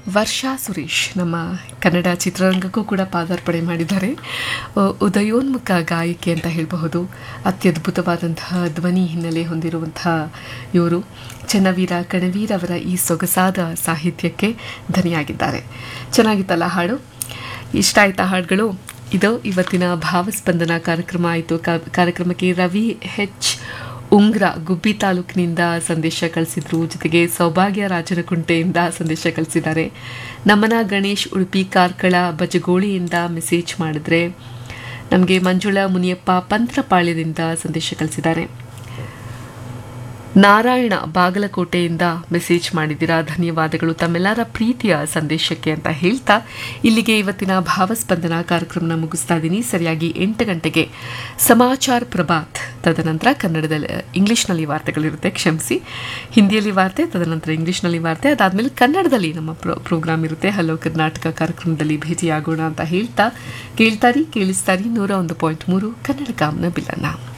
ವರ್ಷಾ ಸುರೇಶ್ ನಮ್ಮ ಕನ್ನಡ ಚಿತ್ರರಂಗಕ್ಕೂ ಕೂಡ ಪಾದಾರ್ಪಣೆ ಮಾಡಿದ್ದಾರೆ ಅ, ಉದಯೋನ್ಮುಖ ಗಾಯಕಿ ಅಂತ ಹೇಳಬಹುದು ಅತ್ಯದ್ಭುತವಾದಂತಹ ಧ್ವನಿ ಹಿನ್ನೆಲೆ ಹೊಂದಿರುವಂತಹ ಇವರು ಚನ್ನವೀರ ಕಣವೀರ್ ಅವರ ಈ ಸೊಗಸಾದ ಸಾಹಿತ್ಯಕ್ಕೆ ಧನಿಯಾಗಿದ್ದಾರೆ ಚೆನ್ನಾಗಿತ್ತಲ್ಲ ಹಾಡು ಇಷ್ಟ ಆಯ್ತಾ ಹಾಡುಗಳು ಇದು ಇವತ್ತಿನ ಭಾವಸ್ಪಂದನ ಕಾರ್ಯಕ್ರಮ ಆಯಿತು ಕಾರ್ಯಕ್ರಮಕ್ಕೆ ರವಿ ಹೆಚ್ ಉಂಗ್ರ ಗುಬ್ಬಿ ತಾಲೂಕಿನಿಂದ ಸಂದೇಶ ಕಳಿಸಿದ್ರು ಜೊತೆಗೆ ಸೌಭಾಗ್ಯ ರಾಜನಕುಂಟೆಯಿಂದ ಸಂದೇಶ ಕಳಿಸಿದ್ದಾರೆ ನಮನ ಗಣೇಶ್ ಉಡುಪಿ ಕಾರ್ಕಳ ಬಜಗೋಳಿಯಿಂದ ಮೆಸೇಜ್ ಮಾಡಿದ್ರೆ ನಮಗೆ ಮಂಜುಳಾ ಮುನಿಯಪ್ಪ ಪಂತ್ರಪಾಳ್ಯದಿಂದ ಸಂದೇಶ ಕಳಿಸಿದ್ದಾರೆ ನಾರಾಯಣ ಬಾಗಲಕೋಟೆಯಿಂದ ಮೆಸೇಜ್ ಮಾಡಿದ್ದೀರಾ ಧನ್ಯವಾದಗಳು ತಮ್ಮೆಲ್ಲರ ಪ್ರೀತಿಯ ಸಂದೇಶಕ್ಕೆ ಅಂತ ಹೇಳ್ತಾ ಇಲ್ಲಿಗೆ ಇವತ್ತಿನ ಭಾವಸ್ಪಂದನ ಕಾರ್ಯಕ್ರಮನ ಮುಗಿಸ್ತಾ ಇದ್ದೀನಿ ಸರಿಯಾಗಿ ಎಂಟು ಗಂಟೆಗೆ ಸಮಾಚಾರ ಪ್ರಭಾತ್ ತದನಂತರ ಕನ್ನಡದಲ್ಲಿ ಇಂಗ್ಲಿಷ್ನಲ್ಲಿ ವಾರ್ತೆಗಳಿರುತ್ತೆ ಕ್ಷಮಿಸಿ ಹಿಂದಿಯಲ್ಲಿ ವಾರ್ತೆ ತದನಂತರ ಇಂಗ್ಲಿಷ್ನಲ್ಲಿ ವಾರ್ತೆ ಅದಾದಮೇಲೆ ಕನ್ನಡದಲ್ಲಿ ನಮ್ಮ ಪ್ರೋ ಪ್ರೋಗ್ರಾಮ್ ಇರುತ್ತೆ ಹಲೋ ಕರ್ನಾಟಕ ಕಾರ್ಯಕ್ರಮದಲ್ಲಿ ಭೇಟಿಯಾಗೋಣ ಅಂತ ಹೇಳ್ತಾ ಕೇಳ್ತಾರಿ ಕೇಳಿಸ್ತಾರಿ ನೂರ ಒಂದು ಪಾಯಿಂಟ್ ಮೂರು ಕನ್ನಡ ಕಾಮನ ಬಿಲ್ಲನ್ನ